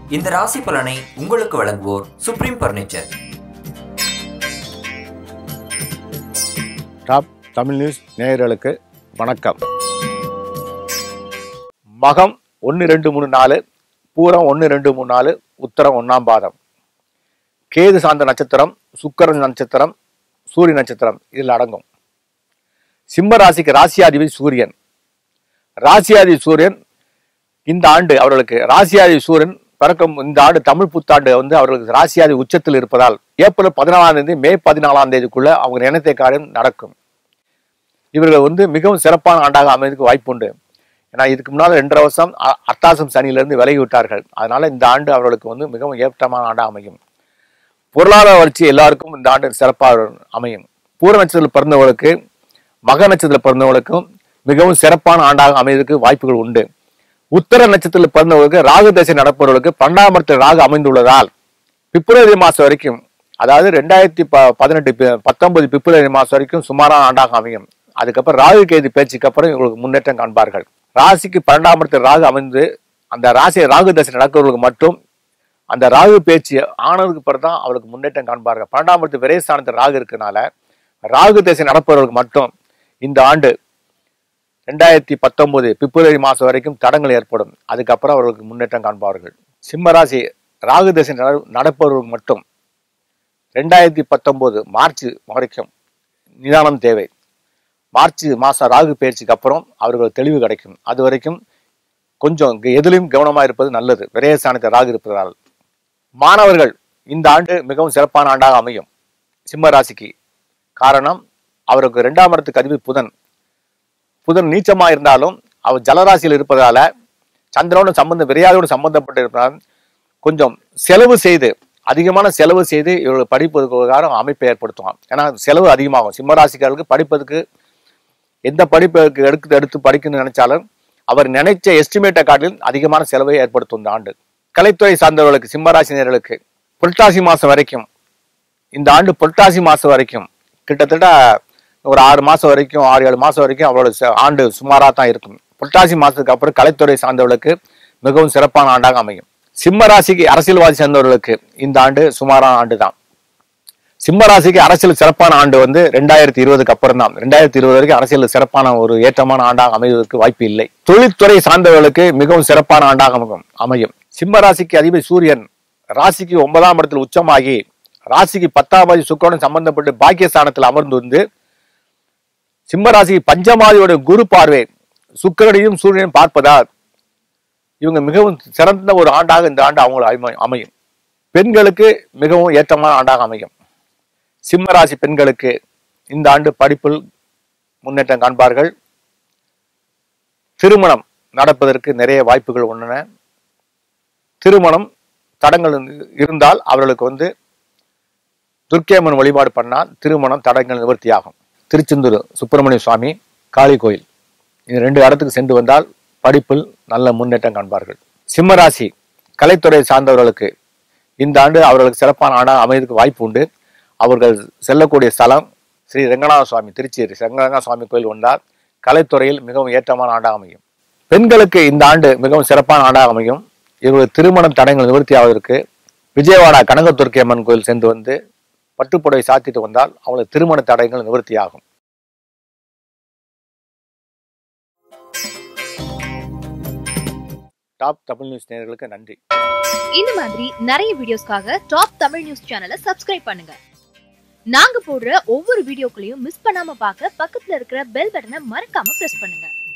இந்த ராசி பலனை உங்களுக்கு வழங்குவோர் supreme furniture top Tamil news நேயர்களுக்கு வணக்கம் மகம் ஒன்று ரெண்டு மூணு நாலு பூரம் ஒன்று ரெண்டு மூணு நாலு உத்தரம் ஒன்றாம் பாதம் கேது சார்ந்த நட்சத்திரம் சுக்கிரன் நட்சத்திரம் சூரிய நட்சத்திரம் இதில் அடங்கும் சிம்ம ராசிக்கு ராசியாதிபதி சூரியன் ராசியாதிபதி சூரியன் இந்த ஆண்டு அவர்களுக்கு ராசியாதிபதி சூரியன் பிறக்கும் இந்த ஆண்டு தமிழ் புத்தாண்டு வந்து அவர்களுக்கு ராசியாதி உச்சத்தில் இருப்பதால் ஏப்ரல் பதினாலாம் தேதி மே பதினாலாம் தேதிக்குள்ள அவங்க நினைத்த காரியம் நடக்கும் இவர்கள் வந்து மிகவும் சிறப்பான ஆண்டாக அமைவதற்கு வாய்ப்புண்டு ஏன்னா இதுக்கு முன்னால் ரெண்டரை வருஷம் அ- அர்த்தாசம் சனியிலிருந்து விலகி விட்டார்கள் அதனால இந்த ஆண்டு அவர்களுக்கு வந்து மிகவும் ஏற்றமான ஆண்டாக அமையும் பொருளாதார வளர்ச்சி எல்லாருக்கும் இந்த ஆண்டு சிறப்பாக அமையும் பூர நட்சத்திரத்தில் பிறந்தவர்களுக்கு மக நட்சத்திரத்தில் பிறந்தவர்களுக்கும் மிகவும் சிறப்பான ஆண்டாக அமைவதற்கு வாய்ப்புகள் உண்டு உத்தர நட்சத்திரத்தில் பிறந்தவர்களுக்கு ராகு தசை நடப்பவர்களுக்கு பன்னெண்டாம் இடத்தில் ராகு அமைந்துள்ளதால் பிப்ரவரி மாசம் வரைக்கும் அதாவது ரெண்டாயிரத்தி ப பதினெட்டு பி- பத்தொன்பது பிப்ரவரி மாசம் வரைக்கும் சுமாரான ஆண்டாக அமையும் அதுக்கப்புறம் ராகு கேது பேச்சுக்கு அப்புறம் இவங்களுக்கு முன்னேற்றம் காண்பார்கள் ராசிக்கு பன்னெண்டாம் இடத்தில் ராகு அமைந்து அந்த ராசி ராகு தசை நடக்கிறவர்களுக்கு மட்டும் அந்த ராகு பேச்சு ஆனதுக்கு பிறகு தான் அவளுக்கு முன்னேற்றம் காண்பார்கள் பன்னெண்டாம் இடத்து விரைஸ்தானத்தில் ராகு இருக்கனால ராகு தசை நடப்பவர்களுக்கு மட்டும் இந்த ஆண்டு ரெண்டாயிரத்தி பத்தொன்பது பிப்ரவரி மாதம் வரைக்கும் தடங்கள் ஏற்படும் அதுக்கப்புறம் அவர்களுக்கு முன்னேற்றம் காண்பார்கள் சிம்மராசி ராகு தசை நட- நடப்பவர்களுக்கு மட்டும் ரெண்டாயிரத்தி பத்தொன்பது மார்ச் வரைக்கும் நிதானம் தேவை மார்ச் மாதம் ராகு பயிற்சிக்கு அப்புறம் அவர்கள் தெளிவு கிடைக்கும் அது வரைக்கும் கொஞ்சம் இங்க எதிலும் கவனமாக இருப்பது நல்லது விரயஸ்தானத்தில் ராகு இருப்பதால் மாணவர்கள் இந்த ஆண்டு மிகவும் சிறப்பான ஆண்டாக அமையும் சிம்ம ராசிக்கு காரணம் அவருக்கு இரண்டாம் இடத்துக்கு அதிபதி புதன் புதன் நீச்சமா இருந்தாலும் அவர் ஜலராசியில் இருப்பதால சந்திரனோட சம்பந்தம் விரையாதோடு சம்பந்தப்பட்டு இருப்பதால் கொஞ்சம் செலவு செய்து அதிகமான செலவு செய்து இவர்கள் படிப்பதற்காக அமைப்பை ஏற்படுத்துவான் ஏன்னா செலவு அதிகமாகும் சிம்மராசிக்காரர்களுக்கு படிப்பதற்கு எந்த படிப்புக்கு எடுத்து எடுத்து படிக்கணும்னு நினைச்சாலும் அவர் நினைச்ச எஸ்டிமேட்டை காட்டிலும் அதிகமான செலவை ஏற்படுத்தும் இந்த ஆண்டு கலைத்துறை சார்ந்தவர்களுக்கு சிம்மராசினியர்களுக்கு புரட்டாசி மாசம் வரைக்கும் இந்த ஆண்டு புரட்டாசி மாசம் வரைக்கும் கிட்டத்தட்ட ஒரு ஆறு மாசம் வரைக்கும் ஆறு ஏழு மாசம் வரைக்கும் அவரோட ச- ஆண்டு சுமாராக தான் இருக்கும் புரட்டாசி மாசத்துக்கு அப்புறம் கலைத்துறை சார்ந்தவர்களுக்கு மிகவும் சிறப்பான ஆண்டாக அமையும் சிம்ம ராசிக்கு அரசியல்வாதி சேர்ந்தவர்களுக்கு இந்த ஆண்டு சுமாரான ஆண்டு தான் சிம்ம ராசிக்கு அரசியல் சிறப்பான ஆண்டு வந்து ரெண்டாயிரத்தி இருபதுக்கு அப்புறம் தான் ரெண்டாயிரத்தி இருபது வரைக்கும் அரசியல் சிறப்பான ஒரு ஏற்றமான ஆண்டாக அமைவதற்கு வாய்ப்பு இல்லை தொழில்துறை சார்ந்தவர்களுக்கு மிகவும் சிறப்பான ஆண்டாக அமையும் அமையும் சிம்ம ராசிக்கு அதிபதி சூரியன் ராசிக்கு ஒன்பதாம் இடத்தில் உச்சமாகி ராசிக்கு பத்தாம் பாதி சுக்கரனும் சம்பந்தப்பட்டு பாக்கியஸ்தானத்தில் அமர்ந்து வந்து சிம்ம ராசிக்கு பஞ்சமாதியோட குரு பார்வை சுக்கிரனையும் சூரியனையும் பார்ப்பதால் இவங்க மிகவும் சிறந்த ஒரு ஆண்டாக இந்த ஆண்டு அவங்களுக்கு அமையும் அமையும் பெண்களுக்கு மிகவும் ஏற்றமான ஆண்டாக அமையும் சிம்ம ராசி பெண்களுக்கு இந்த ஆண்டு படிப்பில் முன்னேற்றம் காண்பார்கள் திருமணம் நடப்பதற்கு நிறைய வாய்ப்புகள் உள்ளன திருமணம் தடங்கள் இருந்து- இருந்தால் அவர்களுக்கு வந்து துர்க்கையம்மன் வழிபாடு பண்ணால் திருமணம் தடங்கள் நிவர்த்தியாகும் திருச்செந்தூர் சுப்பிரமணிய சுவாமி காளி கோயில் இந்த ரெண்டு இடத்துக்கு சென்று வந்தால் படிப்பில் நல்ல முன்னேற்றம் காண்பார்கள் சிம்மராசி கலைத்துறை சார்ந்தவர்களுக்கு இந்த ஆண்டு அவர்களுக்கு சிறப்பான ஆண்டாக அமைவதற்கு வாய்ப்பு உண்டு அவர்கள் செல்லக்கூடிய ஸ்தலம் ஸ்ரீ ரங்கநாத சுவாமி திருச்சி ரங்கநாத சுவாமி கோயில் வந்தால் கலைத்துறையில் மிகவும் ஏற்றமான ஆண்டாக அமையும் பெண்களுக்கு இந்த ஆண்டு மிகவும் சிறப்பான ஆண்டாக அமையும் இவர்கள் திருமணம் தடங்கள் நிவர்த்தியாவதற்கு விஜயவாடா கனகத்துர்க்கி அம்மன் கோயில் சென்று வந்து பட்டுப்புடவை சாத்திட்டு வந்தால் அவங்களுக்கு திருமண தடங்கள் நிவர்த்தியாகும் டாப் தமிழ் நியூஸ் நேயர்களுக்கு நன்றி இந்த மாதிரி நிறைய வீடியோஸ்க்காக டாப் தமிழ் நியூஸ் சேனலை சப்ஸ்கிரைப் பண்ணுங்க நாங்க போடுற ஒவ்வொரு வீடியோக்களையும் மிஸ் பண்ணாம பார்க்க பக்கத்துல இருக்கிற பெல் பட்டனை மறக்காம பிரஸ் பண்ணுங்க